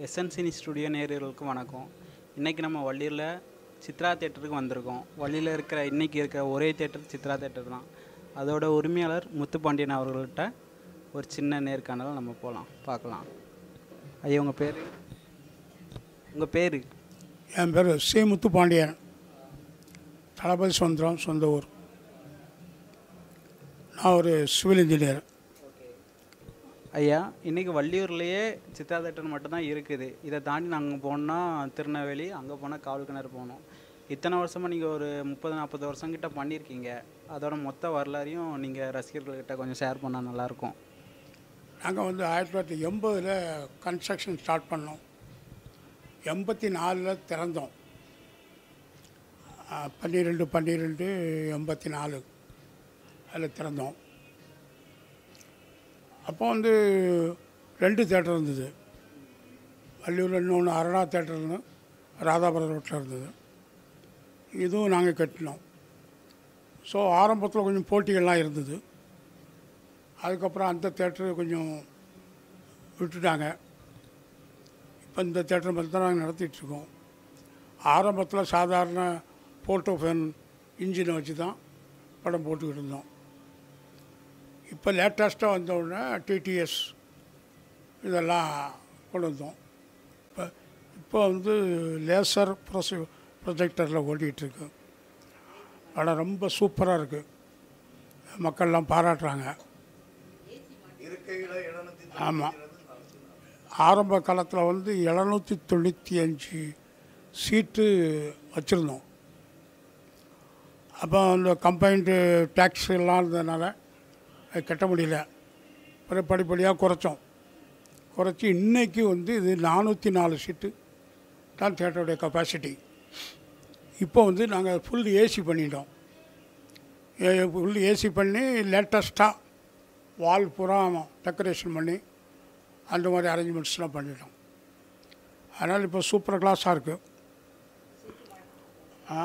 எஸ்என்சினி studio நேயர்களுக்கு வணக்கம் இன்றைக்கி நம்ம வள்ளியூரில் சித்ரா தேட்டருக்கு வந்திருக்கோம் வள்ளியில் இருக்கிற இன்றைக்கி இருக்கிற ஒரே தேட்டர் சித்ரா தேட்டர் தான் அதோட உரிமையாளர் முத்துப்பாண்டியன் அவர்கள்ட்ட ஒரு சின்ன நேர்காணல் நம்ம போகலாம் பார்க்கலாம் ஐயா உங்கள் பேர் உங்கள் பேர் என் பேர் சி முத்துப்பாண்டியன் தளபதி சுந்தரம் சொந்த ஊர் நான் ஒரு சிவில் இன்ஜினியர் ஐயா இன்றைக்கி வள்ளியூர்லேயே சித்ரா தேட்டர் மட்டும்தான் இருக்குது இதை தாண்டி நாங்கள் போனால் திருநெல்வேலி அங்கே போனால் காவல் கிணறு போகணும் இத்தனை வருஷமாக நீங்கள் ஒரு முப்பது நாற்பது வருஷம் கிட்ட பண்ணியிருக்கீங்க அதோட மொத்த வரலாறையும் நீங்கள் ரசிகர்கள்கிட்ட கொஞ்சம் ஷேர் பண்ணால் நல்லாயிருக்கும் நாங்கள் வந்து ஆயிரத்தி தொள்ளாயிரத்தி எண்பதில் கன்ஸ்ட்ரக்ஷன் ஸ்டார்ட் பண்ணோம் எண்பத்தி நாலில் திறந்தோம் ஆ, பன்னிரெண்டு பன்னிரெண்டு எண்பத்தி நாலு அதில் திறந்தோம் அப்போ வந்து ரெண்டு தேட்டர் இருந்தது வள்ளியூரில் இன்னொன்று அருணா தேட்டர்னு ராதாபுரம் ரோட்டில் இருந்தது இதுவும் நாங்கள் கட்டினோம் ஸோ ஆரம்பத்தில் கொஞ்சம் போட்டிகள்லாம் இருந்தது அதுக்கப்புறம் அந்த தேட்டரு கொஞ்சம் விட்டுட்டாங்க இப்போ இந்த தேட்டர் மட்டும் தான் நாங்கள் நடத்திட்டுருக்கோம் ஆரம்பத்தில் சாதாரண போட்டோ ஃபேன் இன்ஜினை வச்சு தான் படம் போட்டுக்கிட்டு இருந்தோம் இப்போ லேட்டஸ்ட்டாக வந்த உடனே டிடிஎஸ் இதெல்லாம் கொண்டு வந்தோம் இப்போ இப்போ வந்து லேசர் ப்ரொசி ப்ரொஜெக்டரில் ஓடிட்டுருக்கு படம் ரொம்ப சூப்பராக இருக்குது மக்கள்லாம் பாராட்டுறாங்க ஆமாம் ஆரம்ப காலத்தில் வந்து எழுநூற்றி தொண்ணூற்றி அஞ்சு சீட்டு வச்சுருந்தோம் அப்போ அந்த கம்பைன்டு டேக்ஸ் எல்லாம் இருந்ததுனால அது கட்ட முடியல அப்புறம் படிப்படியாக குறைச்சோம் குறைச்சி இன்னைக்கு வந்து இது நானூற்றி நாலு சீட்டு தான் தேட்டருடைய கெப்பாசிட்டி இப்போ வந்து நாங்கள் ஃபுல் ஏசி பண்ணிட்டோம் ஃபுல் ஏசி பண்ணி லேட்டஸ்ட்டாக வால் பூரா டெக்கரேஷன் பண்ணி அந்த மாதிரி அரேஞ்ச்மெண்ட்ஸ்லாம் பண்ணிட்டோம் அதனால் இப்போ சூப்பர் கிளாஸாக இருக்குது ஆ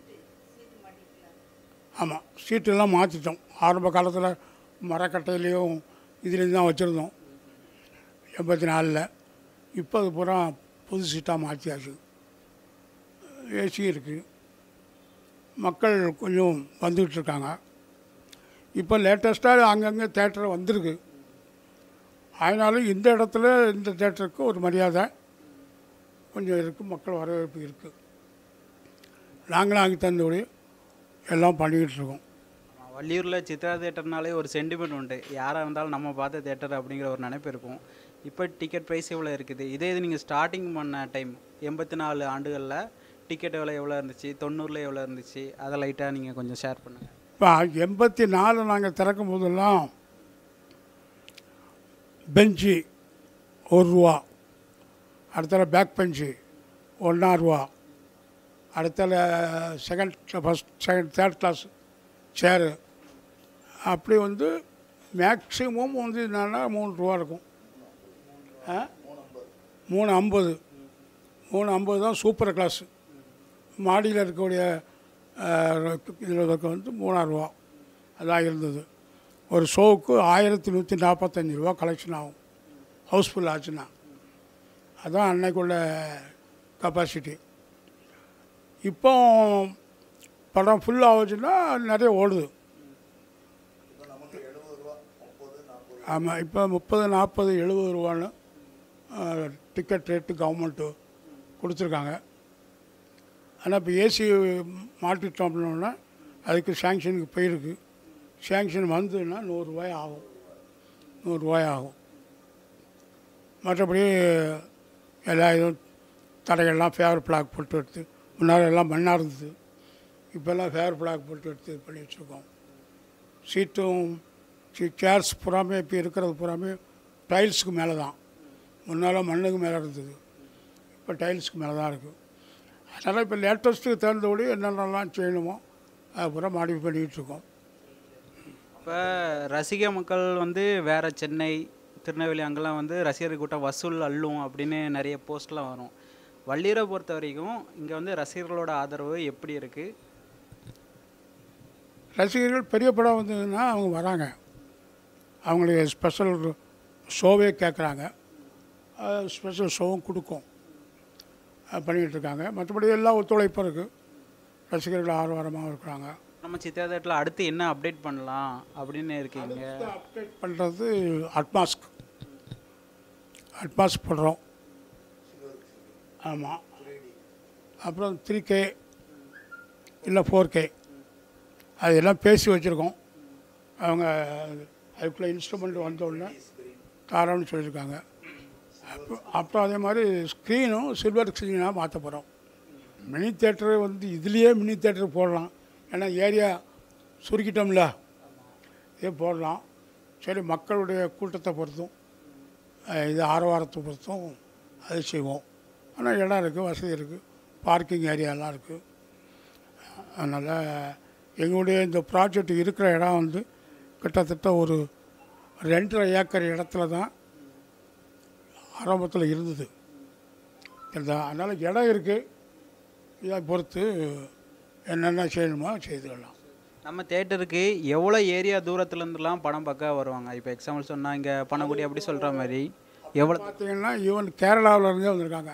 ஆமாம் சீட்டெல்லாம் மாற்றிட்டோம் ஆரம்ப காலத்தில் மரக்கட்டையிலையும் இதுலேயும் தான் வச்சுருந்தோம் எண்பத்தி நாலில் இப்போ அது பூரா புது சீட்டாக மாற்றியாச்சு ஏசி இருக்குது மக்கள் கொஞ்சம் வந்துக்கிட்டு இருக்காங்க இப்போ லேட்டஸ்ட்டாக அங்கங்கே தேட்டர் வந்திருக்கு ஆனாலும் இந்த இடத்துல இந்த தேட்டருக்கு ஒரு மரியாதை கொஞ்சம் இருக்குது மக்கள் வரவேற்பு இருக்குது நாங்களும் அங்கே தந்தபடி எல்லாம் பண்ணிக்கிட்டு இருக்கோம் வள்ளியூரில் சித்ரா தேட்டர்னாலே ஒரு சென்டிமெண்ட் உண்டு யாராக இருந்தாலும் நம்ம பார்த்த தேட்டர் அப்படிங்கிற ஒரு நினைப்பு இருக்கும் இப்போ டிக்கெட் ப்ரைஸ் எவ்வளோ இருக்குது இதே இது நீங்கள் ஸ்டார்டிங் பண்ண டைம் எண்பத்தி நாலு ஆண்டுகளில் டிக்கெட் எவ்வளோ எவ்வளோ இருந்துச்சு தொண்ணூறில் எவ்வளோ இருந்துச்சு அதை லைட்டாக நீங்கள் கொஞ்சம் ஷேர் பண்ணுங்கள் இப்போ எண்பத்தி நாலு நாங்கள் திறக்கும் போதெல்லாம் பெஞ்சு ஒரு ரூபா அடுத்தால பேக் பெஞ்சு ஒன்றா ரூபா அடுத்தால second first second third class chair அப்படி வந்து மேக்ஸிமம் வந்து என்னன்னா மூணு ரூபா இருக்கும் ஆ மூணு ஐம்பது மூணு ஐம்பது தான் சூப்பர் கிளாஸு மாடியில் இருக்கக்கூடிய இதில் இருக்க வந்து மூணாயிரரூவா அதான் இருந்தது ஒரு ஷோவுக்கு ஆயிரத்தி நூற்றி நாற்பத்தஞ்சு ரூபா கலெக்ஷன் ஆகும் ஹவுஸ்ஃபுல் ஆச்சுன்னா அதான் அன்னைக்குள்ள கெப்பாசிட்டி இப்போ படம் ஃபுல் ஆகுச்சுன்னா நிறைய ஓடுது ஆமாம் இப்போ முப்பது நாற்பது எழுபது ரூபான்னு டிக்கெட் ரேட்டு கவர்மெண்ட்டு கொடுத்துருக்காங்க ஆனால் இப்போ ஏசி மாட்டிட்டோம் அப்படின்னா அதுக்கு சேங்ஷனுக்கு போயிருக்கு சேங்ஷன் வந்ததுன்னா நூறுரூவாய் ஆகும் நூறுரூவாய் ஆகும் மற்றபடி எல்லா இதுவும் தடைகள்லாம் ஃபேவர் பிளாக் போட்டு எடுத்து முன்னாடி எல்லாம் மண்ணாக இருந்தது இப்போல்லாம் ஃபேவர் பிளாக் போட்டு எடுத்து இது பண்ணி வச்சுருக்கோம் சீட்டும் சேர்ஸ் பூராமே இப்போ இருக்கிறது பூராமே டைல்ஸுக்கு மேலே தான் முன்னால் மண்ணுக்கு மேலே இருந்தது இப்போ டைல்ஸுக்கு மேலே தான் இருக்குது அதனால் இப்போ லேட்டஸ்ட்டுக்கு தகுந்தபடி என்னென்னலாம் செய்யணுமோ அது பூரா மாடிஃபை பண்ணிக்கிட்டு இருக்கோம் இப்போ ரசிக மக்கள் வந்து வேற சென்னை திருநெல்வேலி அங்கெல்லாம் வந்து ரசிகர் கூட்டம் வசூல் அள்ளும் அப்படின்னு நிறைய போஸ்ட்லாம் வரும் வள்ளியூரை பொறுத்த வரைக்கும் இங்கே வந்து ரசிகர்களோட ஆதரவு எப்படி இருக்குது ரசிகர்கள் பெரிய படம் வந்ததுன்னா அவங்க வராங்க அவங்களுக்கு ஸ்பெஷல் ஷோவே கேட்குறாங்க ஸ்பெஷல் ஷோவும் கொடுக்கும் அஹ் பண்ணிக்கிட்டு இருக்காங்க மற்றபடி எல்லா ஒத்துழைப்பும் இருக்குது ரசிகர்கள் ஆர்வரமாக இருக்கிறாங்க நம்ம சித்ரா தேட்டரில் அடுத்து என்ன அப்டேட் பண்ணலாம் அப்படின்னு இருக்கீங்க அப்டேட் பண்ணுறது அட்மாஸ்க் அட்மாஸ்க் பண்ணுறோம் ஆமாம் அப்புறம் த்ரீ கே இல்லை ஃபோர் கே அதெல்லாம் பேசி வச்சுருக்கோம் அவங்க அதுக்குள்ளே இன்ஸ்ட்ருமெண்ட் வந்த உடனே தாரோன்னு சொல்லியிருக்காங்க அப்போ அப்புறம் அதே மாதிரி ஸ்க்ரீனும் சில்வர் ஸ்க்ரீனாக மாற்ற போகிறோம் மினி தேட்டரு வந்து இதுலேயே மினி தேட்டர் போடலாம் ஏன்னா ஏரியா சுருக்கிட்டோம்ல இதே போடலாம் சரி மக்களுடைய கூட்டத்தை பொறுத்தும் அஹ், இது ஆரவாரத்தை பொறுத்தும் அது செய்வோம் ஆனால் இடம் இருக்குது வசதி இருக்குது பார்க்கிங் ஏரியாலாம் இருக்குது அதனால் எங்களுடைய இந்த ப்ராஜெக்ட் இருக்கிற இடம் வந்து கிட்டத்தட்ட ஒரு ரெண்டரை ஏக்கர் இடத்துல தான் ஆரம்பத்தில் இருந்தது சரிதா அதனால் இடம் இருக்குது இதை பொறுத்து என்னென்ன செய்யணுமோ செய்துக்கலாம் நம்ம தேட்டருக்கு எவ்வளோ ஏரியா தூரத்துலேருந்துலாம் படம் பார்க்க வருவாங்க இப்போ எக்ஸாம்பிள் சொன்னால் இங்கே பண்ணக்கூடிய அப்படி சொல்கிற மாதிரி எவ்வளோ பார்த்தீங்கன்னா ஈவன் கேரளாவுல இருந்தே வந்திருக்காங்க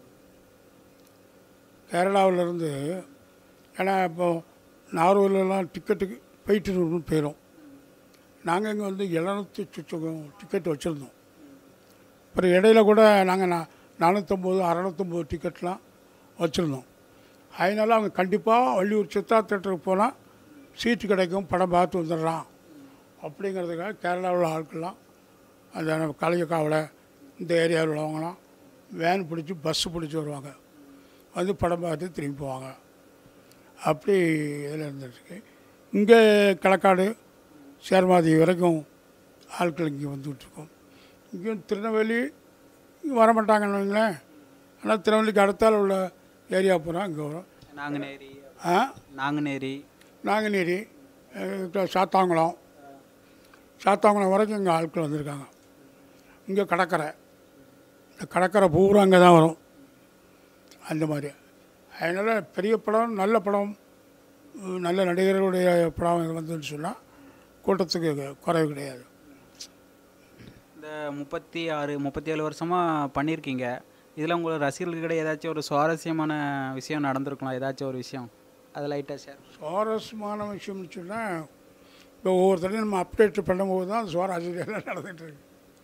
கேரளாவுல இருந்து ஏன்னா இப்போ நாகூர்லலாம் டிக்கெட்டுக்கு போயிட்டு போயிடும் நாங்கள் இங்கே வந்து எழுநூற்றி சுற்றம் டிக்கெட் வச்சுருந்தோம் அப்புறம் இடையில கூட நாங்கள் நா நானூற்றம்பது அறநூற்றம்பது டிக்கெட்லாம் வச்சுருந்தோம் அதனால அவங்க கண்டிப்பாக வள்ளியூர் சித்ரா தேட்டருக்கு போனால் சீட்டு கிடைக்கும் படம் பார்த்து வந்துடுறான் அப்படிங்கிறதுக்காக கேரளாவில் ஆட்கள்லாம் அந்த நம்ம கலையக்காவில் இந்த ஏரியாவில் உள்ளவங்களாம் வேன் பிடிச்சி பஸ்ஸு பிடிச்சி வருவாங்க வந்து படம் பார்த்து திரும்பி போவாங்க அப்படி இதில் இருந்துருக்கு இங்கே களக்காடு சேர்மாதி வரைக்கும் ஆட்கள் இங்கே வந்துகிட்ருக்கோம் இங்கேயும் திருநெல்வேலி இங்கே வர மாட்டாங்கன்னு வைங்களேன் ஆனால் திருநெல்வேலிக்கு அடுத்தால உள்ள ஏரியா பூரா இங்கே வரும் நாங்குநேரி ஆ நாங்குநேரி நாங்குநேரி அஹ் சாத்தாங்குளம் சாத்தாங்குளம் வரைக்கும் இங்கே ஆட்கள் வந்திருக்காங்க இங்கே கடற்கரை இந்த கடற்கரை பூரா அங்கே தான் வரும் அந்த மாதிரி அதனால் பெரிய படம் நல்ல படம் உம், நல்ல நடிகர்களுடைய படம் வந்துன்னு சொன்னால் கூட்டத்துக்கு குறைவு கிடையாது இந்த முப்பத்தி ஆறு முப்பத்தி ஏழு வருஷமாக பண்ணியிருக்கீங்க இதில் உங்களோட ரசிகர்களிடையே ஏதாச்சும் ஒரு சுவாரஸ்யமான விஷயம் நடந்திருக்கலாம் ஏதாச்சும் ஒரு விஷயம் அது லைட்டாக ஷேர் சுவாரஸ்யமான விஷயம்னு சொன்னால் இப்போ ஒவ்வொருத்தரையும் நம்ம அப்டேட் பண்ணும்போது தான் சுவாரஸ்யம் நடந்துகிட்டு இருக்கு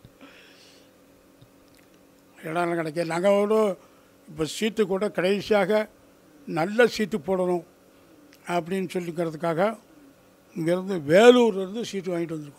இடம்லாம் கிடைக்க நாங்கள் ஒரு இப்போ சீட்டு கூட கடைசியாக நல்ல சீட்டு போடணும் அப்படின்னு சொல்லிக்கிறதுக்காக இங்கேருந்து வேலூர்லேருந்து சீட்டு வாங்கிட்டு வந்திருக்கோம்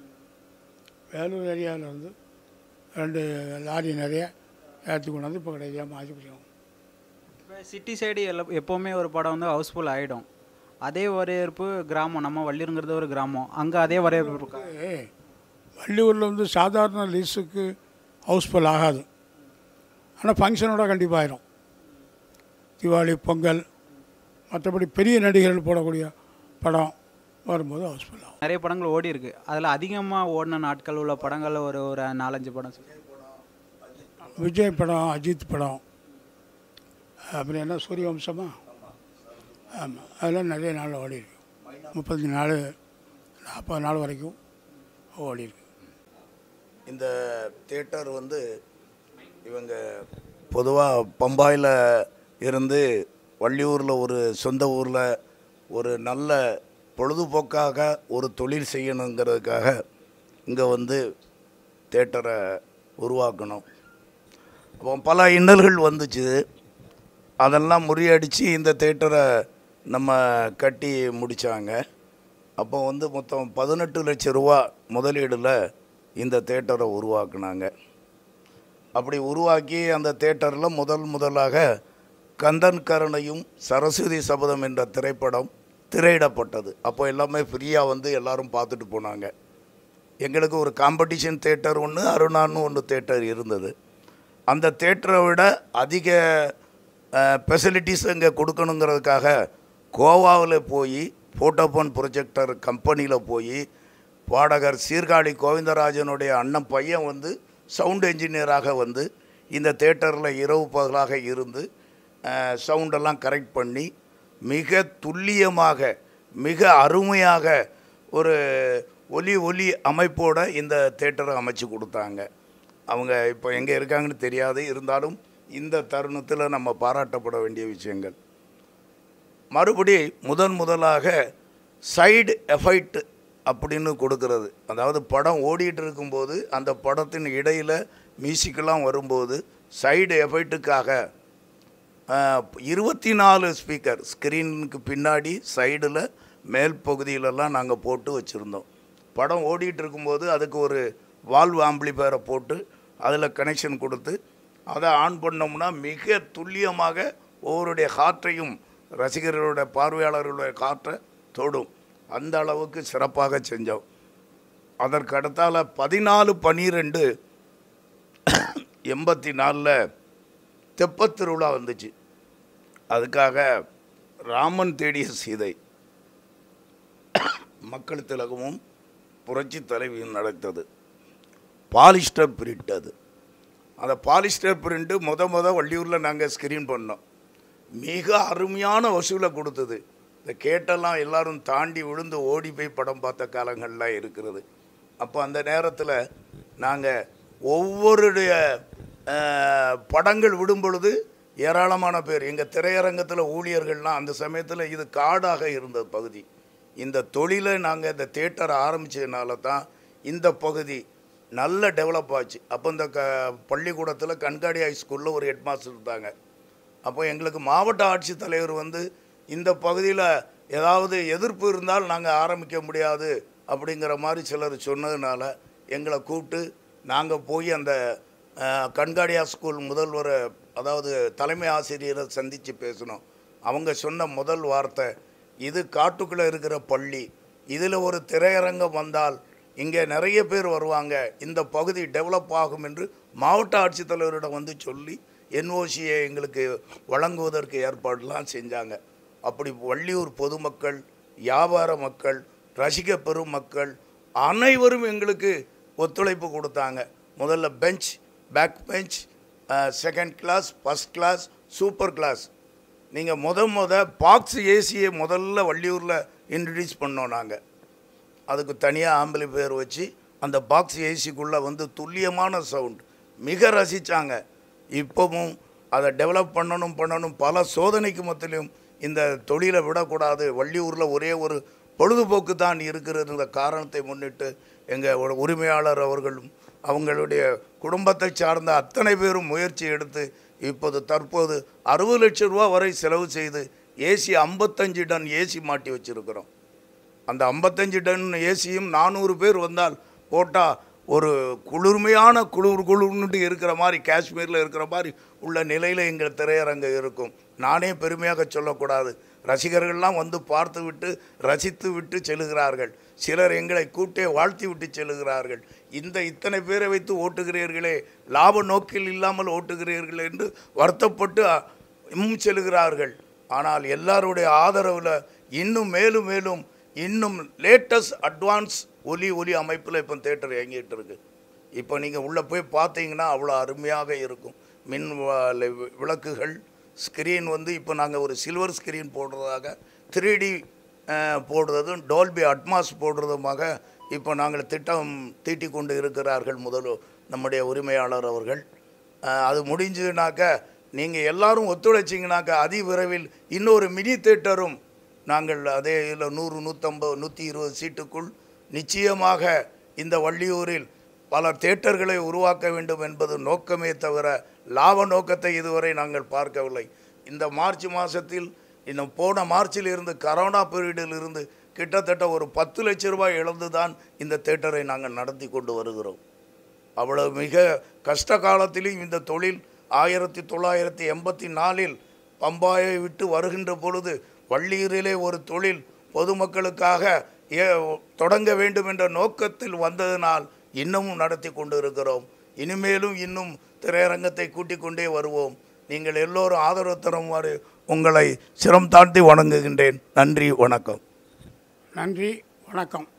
வேலூர் ஏரியாவிலேருந்து ரெண்டு லாரி நிறைய ஏற்றி கொண்டாந்து இப்போ கடைசியாக மாற்றி பிடிச்சோம் இப்போ சிட்டி சைடு எல்லாம் எப்போவுமே ஒரு படம் வந்து ஹவுஸ்ஃபுல் ஆகிடும் அதே வரவேற்பு கிராமம் நம்ம வள்ளிருங்கிறது ஒரு கிராமம் அங்கே அதே வரவேற்பு இருக்கா ஏய், வள்ளியூரில் வந்து சாதாரண லீஸுக்கு ஹவுஸ்ஃபுல் ஆகாது ஆனால் ஃபங்க்ஷனோட கண்டிப்பாக ஆயிரும் தீபாவளி பொங்கல் மற்றபடி பெரிய நடிகர்கள் போடக்கூடிய படம் வரும்போது ஹவுஸ்ஃபுல் ஆகும் நிறைய படங்கள் ஓடி இருக்கு அதில் அதிகமாக ஓடின நாட்கள் உள்ள படங்கள் ஒரு ஒரு நாலஞ்சு படம் சொல்லு. விஜய் படம் அஜித் படம் அப்புறம் என்ன சூரியவம்சமா ஆமாம் அதெல்லாம் நிறைய நாள் ஓடி இருக்கு முப்பத்தஞ்சு நாள் நாற்பது நாள் வரைக்கும் ஓடி இருக்கு இந்த தியேட்டர் வந்து இவங்க பொதுவாக பம்பாயில் இருந்து வள்ளியூரில் ஒரு சொந்த ஊரில் ஒரு நல்ல பொழுதுபோக்காக ஒரு தொழில் செய்யணுங்கிறதுக்காக இங்கே வந்து தேட்டரை உருவாக்கணும் அப்போ பல இன்னல்கள் வந்துச்சு அதெல்லாம் முறியடித்து இந்த தேட்டரை நம்ம கட்டி முடித்தாங்க அப்போ வந்து மொத்தம் பதினெட்டு லட்சம் ரூபா முதலீடில் இந்த தேட்டரை உருவாக்குனாங்க அப்படி உருவாக்கி அந்த தேட்டரில் முதல் முதலாக கந்தன் கருணையும் சரஸ்வதி சபதம் என்ற திரைப்படம் திரையிடப்பட்டது அப்போ எல்லாமே ஃப்ரீயாக வந்து எல்லாரும் பார்த்துட்டு போனாங்க எங்களுக்கு ஒரு காம்படிஷன் தேட்டர் ஒன்று அருணான்னு ஒன்று தேட்டர் இருந்தது அந்த தேட்டரை விட அதிக ஃபெசிலிட்டிஸ் இங்கே கொடுக்கணுங்கிறதுக்காக கோவாவில் போய் ஃபோட்டோபோன் ப்ரொஜெக்டர் கம்பெனியில் போய் பாடகர் சீர்காழி கோவிந்தராஜனுடைய அண்ணன் பையன் வந்து சவுண்ட் என்ஜினியராக வந்து இந்த தேட்டரில் இரவு பகலாக இருந்து சவுண்டெல்லாம் கரெக்ட் பண்ணி மிக துல்லியமாக மிக அருமையாக ஒரு ஒலி ஒலி அமைப்போட இந்த தேட்டரை அமைச்சு கொடுத்தாங்க அவங்க இப்போ எங்கே இருக்காங்கன்னு தெரியாது இருந்தாலும் இந்த தருணத்தில் நம்ம பாராட்டப்பட வேண்டிய விஷயங்கள் மறுபடி முதன் முதலாக சைடு எஃபெக்ட் அப்படின்னு கொடுக்கறது அதாவது படம் ஓடிட்டு இருக்கும்போது அந்த படத்தின் இடையில் மியூசிக்கெல்லாம் வரும்போது சைடு எஃபெக்ட்டுக்காக இருபத்தி நாலு ஸ்பீக்கர் ஸ்க்ரீனுக்கு பின்னாடி சைடில் மேல் பகுதியிலெல்லாம் நாங்கள் போட்டு வச்சுருந்தோம் படம் ஓடிட்டு இருக்கும்போது அதுக்கு ஒரு வால்வ் ஆம்பிளிஃபயரை போட்டு அதில் கனெக்ஷன் கொடுத்து அதை ஆன் பண்ணோம்னா மிக துல்லியமாக ஒவ்வொருடைய காற்றையும் ரசிகர்களுடைய பார்வையாளர்களுடைய காற்றை தொடும் அந்த அளவுக்கு சிறப்பாக செஞ்சோம் அதற்கு அடுத்தால பதினாலு பன்னிரெண்டு எண்பத்தி நாலில் தெப்பத் திருவிழா வந்துச்சு அதுக்காக ராமன் தேடிய சீதை மக்கள் திலகமும் புரட்சி தலைவியும் நடத்தது பாலிஸ்டர் பிரிண்ட் அது அந்த பாலிஸ்டர் பிரிண்ட்டு முத முத வள்ளியூரில் நாங்கள் ஸ்க்ரீன் பண்ணோம் மிக அருமையான வசூலை கொடுத்தது இந்த கேட்டெல்லாம் எல்லாரும் தாண்டி விழுந்து ஓடி போய் படம் பார்த்த காலங்கள்லாம் இருக்கிறது அப்போ அந்த நேரத்தில் நாங்கள் ஒவ்வொருடைய அஹ், படங்கள் விடும் பொழுது ஏராளமான பேர் எங்கள் திரையரங்கத்தில் ஊழியர்கள்லாம் அந்த சமயத்தில் இது காடாக இருந்த பகுதி இந்த தொழிலை நாங்கள் இந்த தேட்டரை ஆரம்பித்ததுனால தான் இந்த பகுதி நல்ல டெவலப் ஆச்சு அப்போ இந்த க பள்ளிக்கூடத்தில் கண்காடி ஹை ஸ்கூலில் ஒரு ஹெட் மாஸ்டர் இருந்தாங்க அப்போ எங்களுக்கு மாவட்ட ஆட்சித்தலைவர் வந்து இந்த பகுதியில் ஏதாவது எதிர்ப்பு இருந்தால் நாங்கள் ஆரம்பிக்க முடியாது அப்படிங்கிற மாதிரி சிலர் சொன்னதுனால எங்களை கூப்பிட்டு நாங்கள் போய் அந்த அஹ், கண்காடியா ஸ்கூல் முதல்வரை அதாவது தலைமை ஆசிரியரை சந்தித்து பேசினோம் அவங்க சொன்ன முதல் வார்த்தை இது காட்டுக்குள்ளே இருக்கிற பள்ளி இதில் ஒரு திரையரங்கம் வந்தால் இங்கே நிறைய பேர் வருவாங்க இந்த பகுதி டெவலப் ஆகும் என்று மாவட்ட ஆட்சித்தலைவரிடம் வந்து சொல்லி என்ஓசியை எங்களுக்கு வழங்குவதற்கு ஏற்பாடுலாம் செஞ்சாங்க அப்படி வள்ளியூர் பொதுமக்கள் வியாபார மக்கள் ரசிக பெரும் மக்கள் அனைவரும் எங்களுக்கு ஒத்துழைப்பு கொடுத்தாங்க முதல்ல bench back bench second class first class super class நீங்கள் முத முத பாக்ஸ் ஏசியை முதல்ல வள்ளியூரில் இன்ட்ரடியூஸ் பண்ணோம் நாங்கள் அதுக்கு தனியாக ஆம்பிளிஃபையர் வச்சு அந்த பாக்ஸ் ஏசிக்குள்ளே வந்து துல்லியமான சவுண்ட் மிக ரசித்தாங்க இப்போவும் அதை டெவலப் பண்ணணும் பண்ணணும் பல சோதனைக்கு மத்தியிலும் இந்த தொழிலை விடக்கூடாது வள்ளியூரில் ஒரே ஒரு பொழுதுபோக்கு தான் இருக்கிறதுங்கிற காரணத்தை முன்னிட்டு எங்கள் உரிமையாளர் அவர்களும் அவங்களுடைய குடும்பத்தை சார்ந்த அத்தனை பேரும் முயற்சி எடுத்து இப்போது தற்போது அறுபது லட்சம் ரூபா வரை செலவு செய்து ஏசி ஐம்பத்தஞ்சு டன் ஏசி மாட்டி வச்சுருக்கிறோம் அந்த ஐம்பத்தஞ்சு டன் ஏசியும் நானூறு பேர் வந்தால் போட்டால் ஒரு குளிர்மையான குளிர் குளிர்னுட்டு இருக்கிற மாதிரி காஷ்மீரில் இருக்கிற மாதிரி உள்ள நிலையில் எங்கள் திரையரங்கு இருக்கும் நானே பெருமையாக சொல்லக்கூடாது ரசிகர்கள்லாம் வந்து பார்த்து விட்டு ரசித்து விட்டு செல்கிறார்கள் சிலர் எங்களை கூட்டே வாழ்த்தி விட்டு செல்கிறார்கள் இந்த இத்தனை பேரை வைத்து ஓட்டுகிறீர்களே லாப நோக்கில் இல்லாமல் ஓட்டுகிறீர்கள் என்று வருத்தப்பட்டு இன்னும் செல்கிறார்கள் ஆனால் எல்லாருடைய ஆதரவில் இன்னும் மேலும் மேலும் இன்னும் லேட்டஸ்ட் அட்வான்ஸ் ஒலி ஒலி அமைப்பில் இப்போ தேட்டர் இயங்கிட்டு இருக்கு இப்போ நீங்கள் உள்ளே போய் பார்த்தீங்கன்னா அவ்வளோ அருமையாக இருக்கும் மின் வ- ல- விளக்குகள் ஸ்க்ரீன் வந்து இப்போ நாங்கள் ஒரு சில்வர் ஸ்க்ரீன் போடுறதாக த்ரீ டி போடுறதும் டோல்பி அட்மாஸ் போடுறதுமாக இப்போ நாங்கள் திட்டம் தீட்டிக் கொண்டு இருக்கிறார்கள் முதல் நம்முடைய உரிமையாளர் அவர்கள் அஹ், அது முடிஞ்சதுனாக்க நீங்கள் எல்லாரும் ஒத்துழைச்சிங்கனாக்கா அதி விரைவில் இன்னொரு மினி தேட்டரும் நாங்கள் அதே இதில் நூறு நூற்றம்பது நூற்றி இருபது சீட்டுக்குள் நிச்சயமாக இந்த வள்ளியூரில் பல தேட்டர்களை உருவாக்க வேண்டும் என்பது நோக்கமே தவிர லாப நோக்கத்தை இதுவரை நாங்கள் பார்க்கவில்லை இந்த மார்ச் மாதத்தில் இன்னும் போன மார்ச்சில் இருந்து கரோனா பீரியடில் இருந்து கிட்டத்தட்ட ஒரு பத்து லட்ச ரூபாய் இழந்து தான் இந்த தேட்டரை நாங்கள் நடத்தி கொண்டு வருகிறோம் அவ்வளவு மிக கஷ்ட காலத்திலும் இந்த தொழில் ஆயிரத்தி தொள்ளாயிரத்தி எண்பத்தி நாலில் பம்பாயை விட்டு வருகின்ற பொழுது வள்ளியூரிலே ஒரு தொழில் பொதுமக்களுக்காக ஏ- தொடங்க வேண்டும் என்ற நோக்கத்தில் வந்ததினால் இன்னமும் நடத்தி கொண்டு இருக்கிறோம் இனிமேலும் இன்னும் திரையரங்கத்தை கூட்டிக் கொண்டே வருவோம் நீங்கள் எல்லோரும் ஆதரவு தருமாறு உங்களை சிரம் தாழ்த்தி வணங்குகின்றேன் நன்றி வணக்கம் நன்றி வணக்கம்